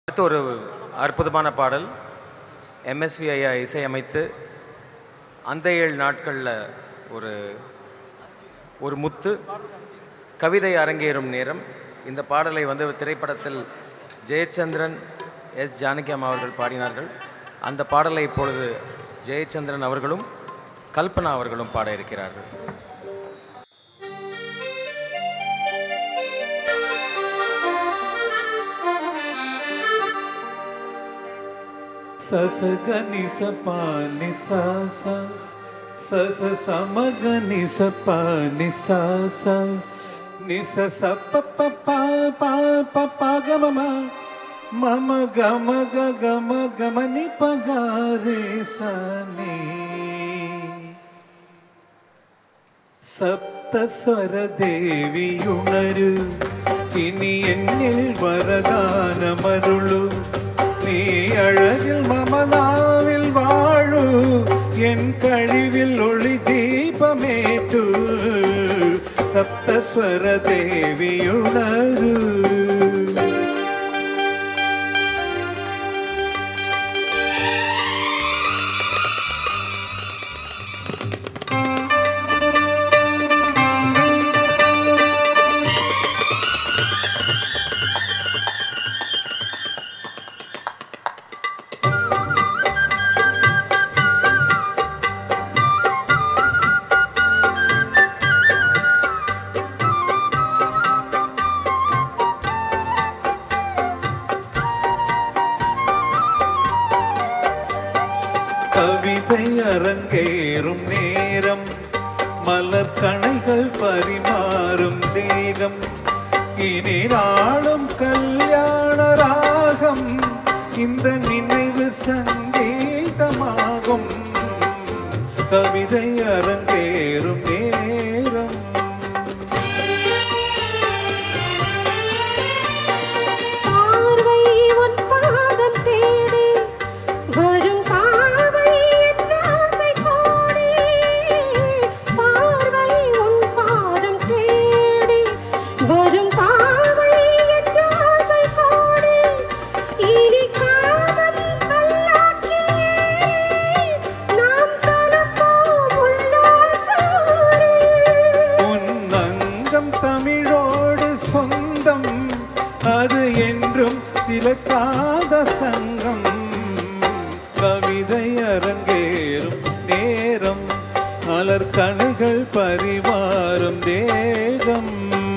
அடுத்து ஒரு அற்புதமான பாடல் எம்எஸ்வி ஐயா இசையமைத்து அந்த ஏழு நாட்களில் ஒரு ஒரு முத்து கவிதை அரங்கேறும் நேரம் இந்த பாடலை வந்து திரைப்படத்தில் ஜெயச்சந்திரன் எஸ் ஜானகி அம்மா அவர்கள் பாடினார்கள் அந்த பாடலை இப்பொழுது ஜெயச்சந்திரன் அவர்களும் கல்பனா அவர்களும் பாட இருக்கிறார்கள் సస గని సపాని సాస సస సమగని సపాని సాస నిస సప ప ప ప ప ప గ మ మమ గమ గ గమ గమ ని ప గ రే సని സപ്തസ്വര ദേവിയുണരു ഇനി എന്നിൽ വരദാനമരുളു നീ അഴകിൽ മമനാവിൽ വാഴു എൻ കഴിവിൽ ഒളി ദീപമേറ്റു സപ്തസ്വര ദേവിയുണരു கவிதை அரங்கேறும் நேரம் மலர் கணைகள் பரிமாறும் தேகம் இனி நாளும் கல்யாண ராகம் இந்த நினைவு சங்கீதமாகும் கவிதை அரங்கேறும் நேரம் பார்வை உன் பாதம் தேடி வரும் பாவை என் ஆசை கோடி பார்வை உன் பாதம் தேடி வரும் பாவை என் ஆசை கோடி இனி காதல் பல்லாக்கில் ஏறி நாம் கலப்போம் உல்லாசூரே உன் அங்கம் தமிழோடு சொந்தம் அது என்றும் திலக்காத சங்கம் கவிதை அரங்கேறும் நேரம் மலர் கணுகள் பரிவாரும் தேகம்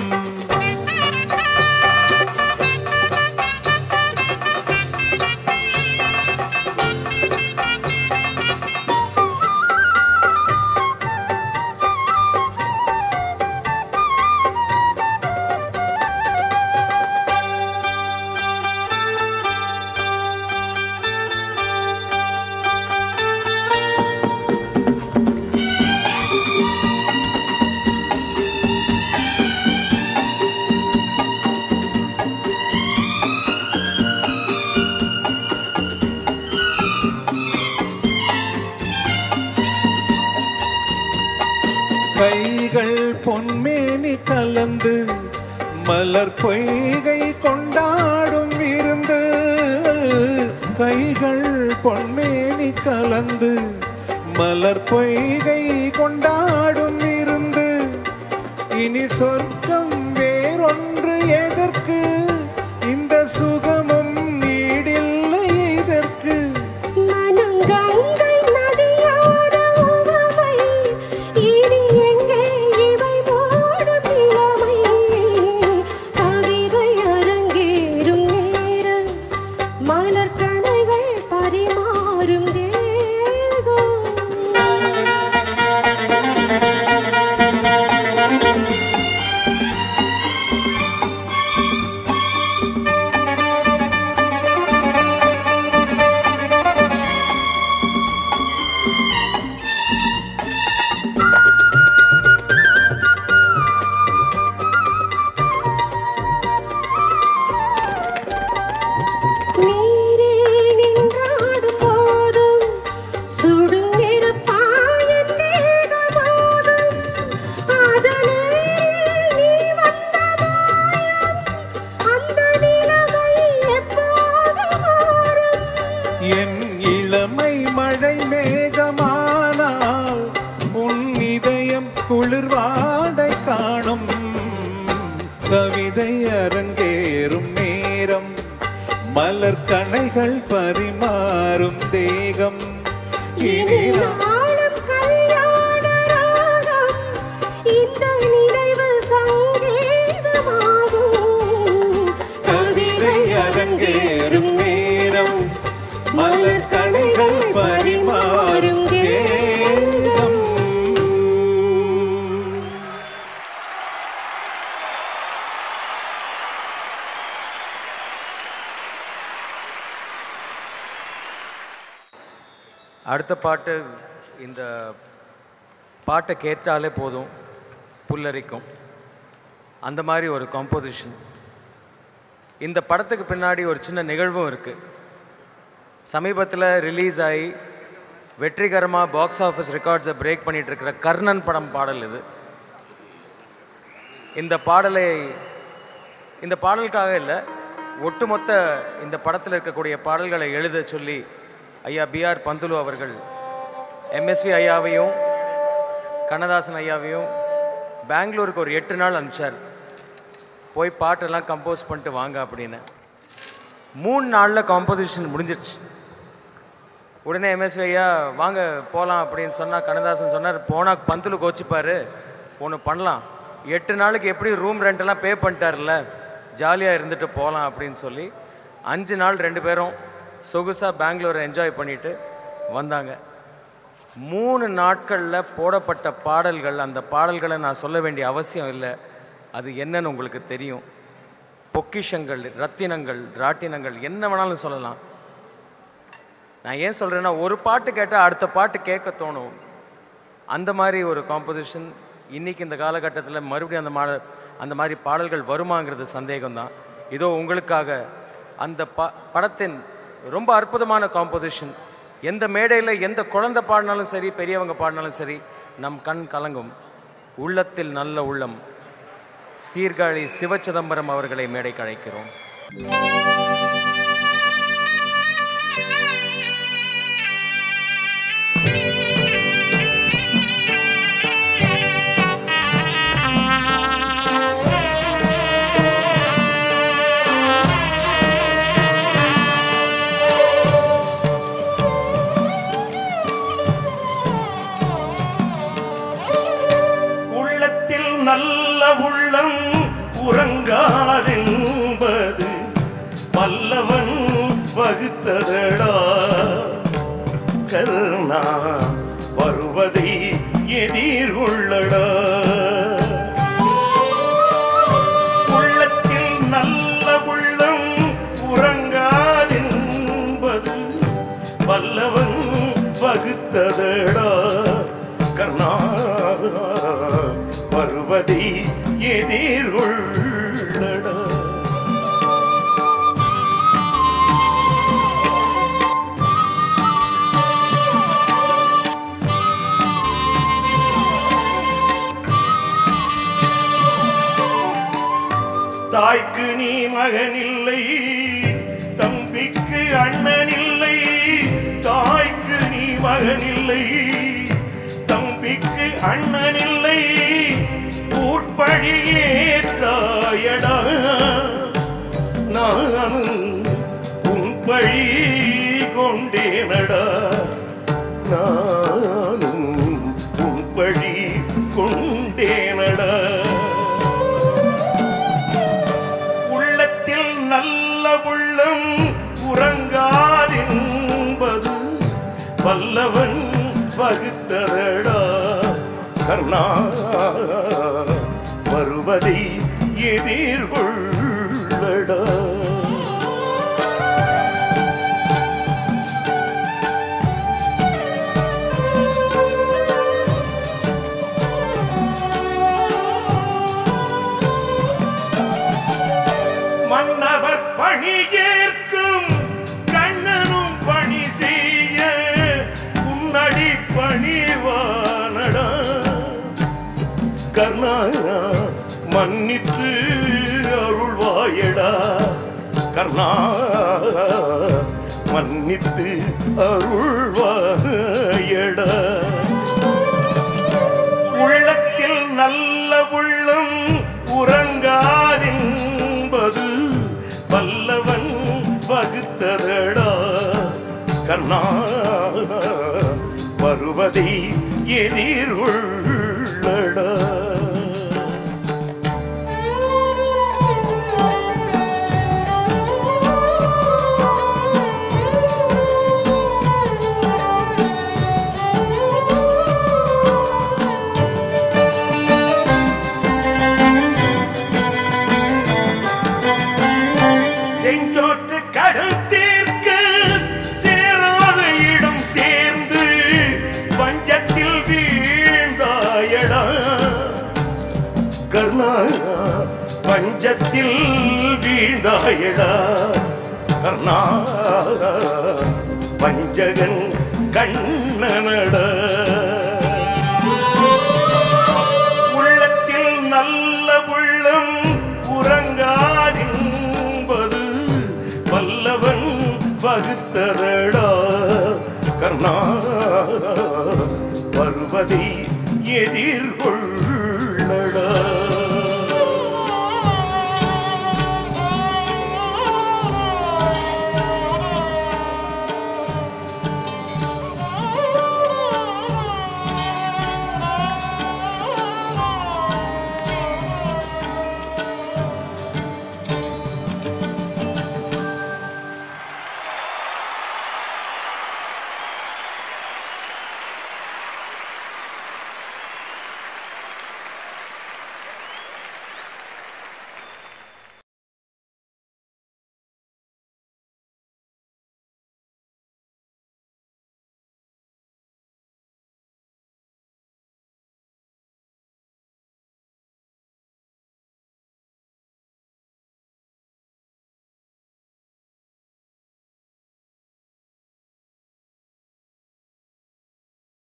கைகள் பொன்மேனி கலந்து மலர் பொய்கை கொண்டாடும் விருந்து கைகள் பொன்மேனி கலந்து மலர் பொய்கை கொண்டாடும் விருந்து இனி சொர்க்கம் வேறொன்று எதற்கு இந்த சுகமும் நீடில்லை இதற்கு மனம் கங்கை நதியான உவமை இனி எங்கே இவை மூடும் நிலைமை கவிதை அரங்கேறும் நேரம் மலர் கணைகள் பரிமாறும் தேகம் கவிதை கவிதை அரங்கேறும் நேரம் மலர் கணைகள் பரிமாறும் தேகம் இனி நான் நாளும் கல்யாண ராகம் இந்த நினைவு சங்கீதமாகும் கவிதை அரங்கேறும் நேரம் மலர் கணைகள் பரிமாறும் தேகம் அடுத்த பாட்டு இந்த பாட்டை கேட்டாலே போதும் புல்லரிக்கும் அந்த மாதிரி ஒரு காம்போசிஷன் இந்த படத்துக்கு பின்னாடி ஒரு சின்ன நிகழ்வும் இருக்குது சமீபத்தில் ரிலீஸ் ஆகி வெற்றிகரமாக பாக்ஸ் ஆஃபீஸ் ரெக்கார்ட்ஸை பிரேக் பண்ணிட்டு இருக்கிற கர்ணன் படம் பாடல் இது இந்த பாடலை இந்த பாடலுக்காக இல்லை ஒட்டுமொத்த இந்த படத்தில் இருக்கக்கூடிய பாடல்களை எழுத சொல்லி ஐயா பிஆர் பந்துலு அவர்கள் எம்எஸ்வி ஐயாவையும் கண்ணதாசன் ஐயாவையும் பெங்களூருக்கு ஒரு எட்டு நாள் அனுப்பிச்சார் போய் பாட்டெல்லாம் கம்போஸ் பண்ணிட்டு வாங்க அப்படின்னு மூணு நாளில் காம்போசிஷன் முடிஞ்சிருச்சு உடனே எம்எஸ்வி ஐயா வாங்க போகலாம் அப்படின்னு சொன்னால் கண்ணதாசன் சொன்னார் போனால் பந்துலு கோச்சிப்பார் ஒன்று பண்ணலாம் எட்டு நாளுக்கு எப்படி ரூம் ரெண்டெல்லாம் பே பண்ணிட்டார்ல ஜாலியாக இருந்துட்டு போகலாம் அப்படின்னு சொல்லி அஞ்சு நாள் ரெண்டு பேரும் சொகுசாக பெங்களூரை என்ஜாய் பண்ணிட்டு வந்தாங்க மூணு நாட்களில் போடப்பட்ட பாடல்கள் அந்த பாடல்களை நான் சொல்ல வேண்டிய அவசியம் இல்லை அது என்னன்னு உங்களுக்கு தெரியும் பொக்கிஷங்கள் ரத்தினங்கள் ராட்டினங்கள் என்ன வேணாலும் சொல்லலாம் நான் ஏன் சொல்கிறேன்னா ஒரு பாட்டு கேட்டால் அடுத்த பாட்டு கேட்க தோணும் அந்த மாதிரி ஒரு காம்போசிஷன் இன்னைக்கு இந்த காலகட்டத்தில் மறுபடியும் அந்த மா அந்த மாதிரி பாடல்கள் வருமாங்கிறது சந்தேகம்தான் இதோ உங்களுக்காக அந்த ப படத்தின் ரொம்ப அற்புதமான காம்போசிஷன் எந்த மேடையில் எந்த குழந்தை பாடினாலும் சரி பெரியவங்க பாடினாலும் சரி நம் கண் கலங்கும் உள்ளத்தில் நல்ல உள்ளம் சீர்காழி சிவச்சிதம்பரம் அவர்களை மேடைக்கு அழைக்கிறோம் உள்ளத்தில் நல்ல உள்ளம் உறங்காதென்பது பல்லவன் வகுத்ததடா கருணா வருவதை எதிர்கொள்ளடா உள்ளத்தில் நல்ல உள்ளம் உறங்காதென்பது வல்லவன் வகுத்ததடா கர்ணா வருவதை எதிர்கொள்ளடா தாய்க்கு நீ மகனில்லை தம்பிக்கு அண்ணனில்லை தாய்க்கு நீ மகனில்லை தம்பிக்கு அண்ணனில்லை உட்பழியேற்றாயடா நானும் உன் பழி கொண்டேனடா நானும் உன் பழி கொண்டேனடா உள்ளத்தில் நல்ல உள்ளம் உறங்காதென்பது வல்லவன் வகுத்ததடா கர்ணா வருவதை எதிர்கொள்ளடா மன்னவர் பணி ஏற்கும் கண்ணனும் பணி செய்ய உன்னடி பணிவானடா கர்ணா மன்னித்து அருள்வாயடா கர்ணா மன்னித்து அருள்வாயடா உள்ளத்தில் நல்ல உள்ளம் உறங்காதே எதிருள்ளடா செஞ்சோற்று கடல் தீர்க்க சேராத இடம் சேர்ந்து பஞ்சத்தில் வீழ்ந்தாயடா கர்ணா பஞ்சத்தில் வீழ்ந்தாயடா கர்ணா பஞ்சகன் கண்ணனடா